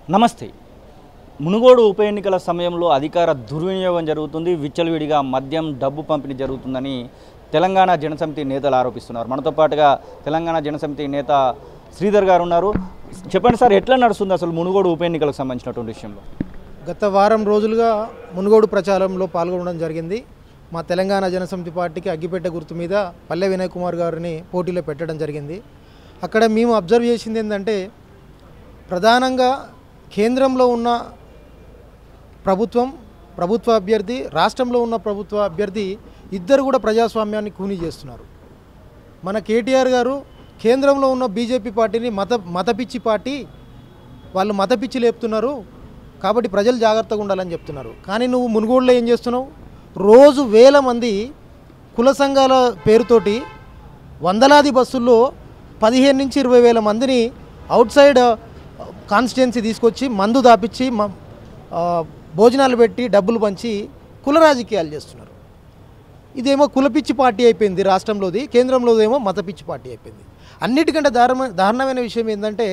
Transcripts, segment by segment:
నమస్తే మునుగోడు ఉప ఎన్నికల సమయంలో అధికార దుర్వినియోగం జరుగుతుంది విచ్చలవిడిగా మద్యం డబ్బు పంపిణీ జరుగుతుందని తెలంగాణ జనసమితి నేతలు ఆరోపిస్తున్నారు మనతో పాటుగా తెలంగాణ జనసమితి నేత శ్రీధర్ గారు ఉన్నారు చెప్పండి సార్ ఎట్లా నడుస్తుంది అసలు మునుగోడు ఉప ఎన్నికలకు సంబంధించినటువంటి విషయంలో గత వారం రోజులుగా మునుగోడు ప్రచారంలో పాల్గొనడం జరిగింది మా తెలంగాణ జనసమితి పార్టీకి అగ్గిపెట్టె గుర్తు మీద పల్లె వినయ్ కుమార్ గారిని పోటీలో పెట్టడం జరిగింది అక్కడ మేము అబ్జర్వ్ చేసింది ఏంటంటే ప్రధానంగా కేంద్రంలో ఉన్న ప్రభుత్వం ప్రభుత్వ అభ్యర్థి రాష్ట్రంలో ఉన్న ప్రభుత్వ అభ్యర్థి ఇద్దరు కూడా ప్రజాస్వామ్యాన్ని కూనీ చేస్తున్నారు మన కేటీఆర్ గారు కేంద్రంలో ఉన్న బీజేపీ పార్టీని మత మతపిచ్చి పార్టీ వాళ్ళు మతపిచ్చి లేపుతున్నారు కాబట్టి ప్రజలు జాగ్రత్తగా ఉండాలని చెప్తున్నారు కానీ నువ్వు మునుగోడులో ఏం చేస్తున్నావు రోజు వేల మంది కుల సంఘాల పేరుతోటి వందలాది బస్సుల్లో పదిహేను నుంచి ఇరవై వేల మందిని అవుట్ సైడ్ కాన్స్టిట్యున్సీ తీసుకొచ్చి మందు దాపిచ్చి మ- ఆ, భోజనాలు పెట్టి డబ్బులు పంచి కుల రాజకీయాలు చేస్తున్నారు ఇదేమో కులపిచ్చి పార్టీ అయిపోయింది రాష్ట్రంలోది కేంద్రంలోదేమో మతపిచ్చి పార్టీ అయిపోయింది అన్నిటికంటే దారుణ దారుణమైన విషయం ఏంటంటే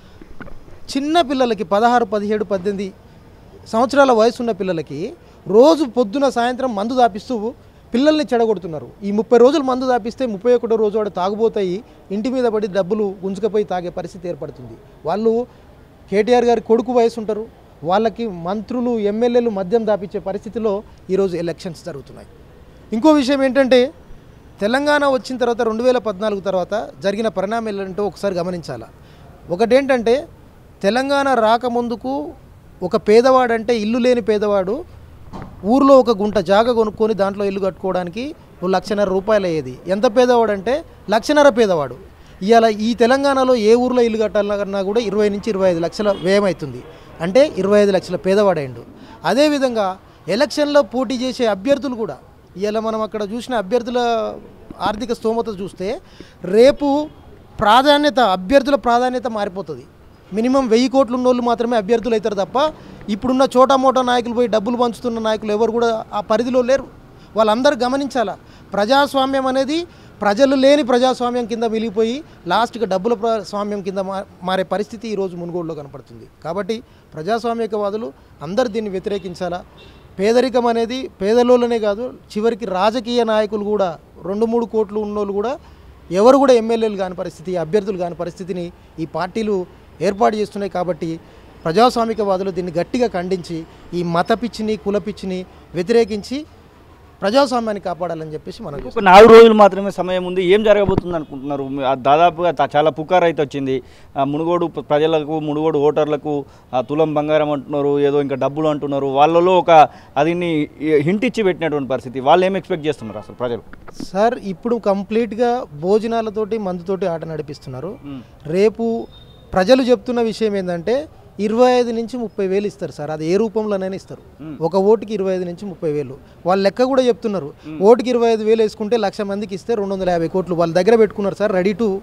చిన్న పిల్లలకి పదహారు పదిహేడు పద్దెనిమిది సంవత్సరాల వయసు ఉన్న పిల్లలకి రోజు పొద్దున సాయంత్రం మందు దాపిస్తూ పిల్లల్ని చెడగొడుతున్నారు ఈ ముప్పై రోజులు మందు దాపిస్తే ముప్పై ఒకటో రోజు వాడు తాగుబోతాయి ఇంటి మీద పడి డబ్బులు గుంజుకపోయి తాగే పరిస్థితి ఏర్పడుతుంది వాళ్ళు కేటీఆర్ గారి కొడుకు వయసు ఉంటారు వాళ్ళకి మంత్రులు ఎమ్మెల్యేలు మద్యం దాపించే పరిస్థితిలో ఈరోజు ఎలక్షన్స్ జరుగుతున్నాయి ఇంకో విషయం ఏంటంటే తెలంగాణ వచ్చిన తర్వాత రెండు వేల పద్నాలుగు తర్వాత జరిగిన పరిణామాలు ఏంటో ఒకసారి గమనించాలా ఒకటేంటంటే తెలంగాణ రాకముందుకు ఒక పేదవాడంటే ఇల్లు లేని పేదవాడు ఊర్లో ఒక గుంట జాగ కొనుక్కొని దాంట్లో ఇల్లు కట్టుకోవడానికి ఓ లక్షన్నర రూపాయలు అయ్యేది ఎంత పేదవాడంటే లక్షన్నర పేదవాడు ఇవాళ ఈ తెలంగాణలో ఏ ఊర్లో ఇల్లు కట్టాలన్నా కూడా ఇరవై నుంచి ఇరవై ఐదు లక్షల వ్యయం అవుతుంది అంటే ఇరవై ఐదు లక్షల పేదవాడైండు అదేవిధంగా ఎలక్షన్లో పోటీ చేసే అభ్యర్థులు కూడా ఇవాళ మనం అక్కడ చూసిన అభ్యర్థుల ఆర్థిక స్తోమత చూస్తే రేపు ప్రాధాన్యత అభ్యర్థుల ప్రాధాన్యత మారిపోతుంది మినిమం వెయ్యి కోట్లు ఉన్నోళ్ళు మాత్రమే అభ్యర్థులు అవుతారు తప్ప ఇప్పుడున్న చోటా మోటా నాయకులు పోయి డబ్బులు పంచుతున్న నాయకులు ఎవరు కూడా ఆ పరిధిలో లేరు వాళ్ళందరూ గమనించాలా ప్రజాస్వామ్యం అనేది ప్రజలు లేని ప్రజాస్వామ్యం కింద మిలిగిపోయి లాస్ట్గా డబ్బుల ప్ర- స్వామ్యం కింద మా- మారే పరిస్థితి ఈరోజు మునుగోడులో కనపడుతుంది కాబట్టి ప్రజాస్వామ్యకవాదులు అందరు దీన్ని వ్యతిరేకించాలా పేదరికం అనేది పేదలోనే కాదు చివరికి రాజకీయ నాయకులు కూడా రెండు మూడు కోట్లు ఉన్నోళ్ళు కూడా ఎవరు కూడా ఎమ్మెల్యేలు కాని పరిస్థితి అభ్యర్థులు కాని పరిస్థితిని ఈ పార్టీలు ఏర్పాటు చేస్తున్నాయి కాబట్టి ప్రజాస్వామికవాదులు దీన్ని గట్టిగా ఖండించి ఈ మత పిచ్చిని కుల పిచ్చిని వ్యతిరేకించి ప్రజాస్వామ్యాన్ని కాపాడాలని చెప్పేసి మనం ఒక నాలుగు రోజులు మాత్రమే సమయం ఉంది ఏం జరగబోతుంది అనుకుంటున్నారు ఆ దాదాపుగా తా- చాలా పుకార్ అయితే వచ్చింది ఆ మునుగోడు ప్ర- ప్రజలకు మునుగోడు ఓటర్లకు ఆ తులం బంగారం అంటున్నారు ఏదో ఇంకా డబ్బులు అంటున్నారు వాళ్ళలో ఒక అదిని హింట్ ఇచ్చి పెట్టినటువంటి పరిస్థితి వాళ్ళు ఏం ఎక్స్పెక్ట్ చేస్తున్నారు అసలు ప్రజలు సార్ ఇప్పుడు కంప్లీట్గా భోజనాలతోటి మందుతోటి ఆట నడిపిస్తున్నారు రేపు ప్రజలు చెప్తున్న విషయం ఏంటంటే ఇరవై ఐదు నుంచి ముప్పై వేలు ఇస్తారు సార్ అది ఏ రూపంలోనైనా ఇస్తారు ఒక ఓటుకి ఇరవై ఐదు నుంచి ముప్పై వేలు వాళ్ళ లెక్క కూడా చెప్తున్నారు ఓటుకి ఇరవై ఐదు వేలు వేసుకుంటే లక్ష మందికి ఇస్తే రెండు వందల యాభై కోట్లు వాళ్ళ దగ్గర పెట్టుకున్నారు sir ready to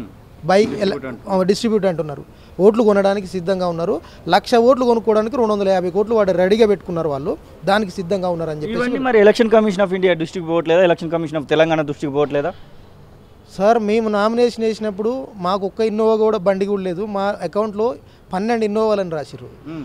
buy distribute అంటున్నారు ఓట్లు కొనడానికి సిద్ధంగా ఉన్నారు లక్ష ఓట్లు కొనుక్కోవడానికి రెండు వందల యాభై కోట్లు వాడు రెడీగా పెట్టుకున్నారు వాళ్ళు దానికి సిద్ధంగా ఉన్నారు అని చెప్పేసి ఇవన్నీ మరి ఎలక్షన్ కమిషన్ ఆఫ్ ఇండియా దృష్టికి పోవట్లేదా ఎలక్షన్ కమిషన్ ఆఫ్ తెలంగాణ దృష్టికి పోవట్లేదా సార్ మేము నామినేషన్ వేసినప్పుడు మాకు ఒక్క ఇన్నోవా కూడా బండి కూడా లేదు మా అకౌంట్లో పన్నెండు ఇన్నోవాలని రాసిర్రు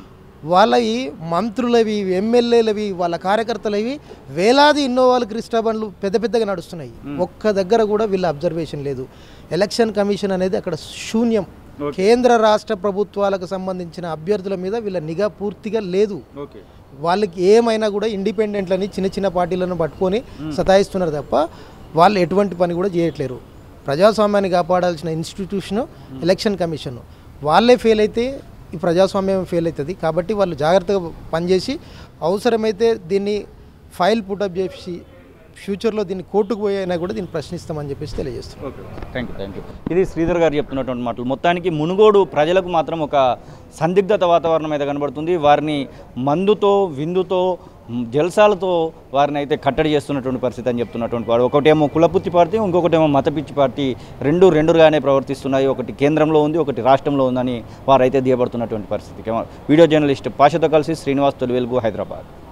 వాళ్ళవి మంత్రులవి ఎమ్మెల్యేలవి వాళ్ళ కార్యకర్తలవి వేలాది ఇన్నోవాలు క్రిస్టా బండ్లు పెద్ద పెద్దగా నడుస్తున్నాయి ఒక్క దగ్గర కూడా వీళ్ళ అబ్జర్వేషన్ లేదు ఎలక్షన్ కమిషన్ అనేది అక్కడ శూన్యం కేంద్ర రాష్ట్ర ప్రభుత్వాలకు సంబంధించిన అభ్యర్థుల మీద వీళ్ళ నిఘా పూర్తిగా లేదు ఓకే వాళ్ళకి ఏమైనా కూడా ఇండిపెండెంట్లని చిన్న చిన్న పార్టీలను పట్టుకొని సతాయిస్తున్నారు తప్ప వాళ్ళు ఎటువంటి పని కూడా చేయట్లేరు ప్రజాస్వామ్యాన్ని కాపాడాల్సిన ఇన్స్టిట్యూషన్ ఎలక్షన్ కమిషన్ వాళ్ళే ఫెయిల్ అయితే ఈ ప్రజాస్వామ్యం ఫెయిల్ అవుతుంది కాబట్టి వాళ్ళు జాగ్రత్తగా పనిచేసి అవసరమైతే దీన్ని ఫైల్ పుటప్ చేసి ఫ్యూచర్లో దీన్ని కోర్టుకు పోయినా కూడా దీన్ని ప్రశ్నిస్తామని చెప్పేసి తెలియజేస్తున్నాం okay thank you thank you ఇది శ్రీధర్ గారు చెప్తున్నటువంటి మాటలు మొత్తానికి మునుగోడు ప్రజలకు మాత్రం ఒక సందిగ్ధత వాతావరణం అయితే కనబడుతుంది వారిని మందుతో విందుతో మ్, జల్సాలతో వారిని అయితే కట్టడి చేస్తున్నటువంటి పరిస్థితి అని చెప్తున్నటువంటి వాడు ఒకటేమో కులపుత్తి పార్టీ ఇంకొకటేమో మతపిచ్చి పార్టీ రెండు రెండుగానే ప్రవర్తిస్తున్నాయి ఒకటి కేంద్రంలో ఉంది ఒకటి రాష్ట్రంలో ఉందని వారైతే దియబడుతున్నటువంటి పరిస్థితి వీడియో జర్నలిస్ట్ పాషతో కలిసి శ్రీనివాస్ తొలివెలుగు హైదరాబాద్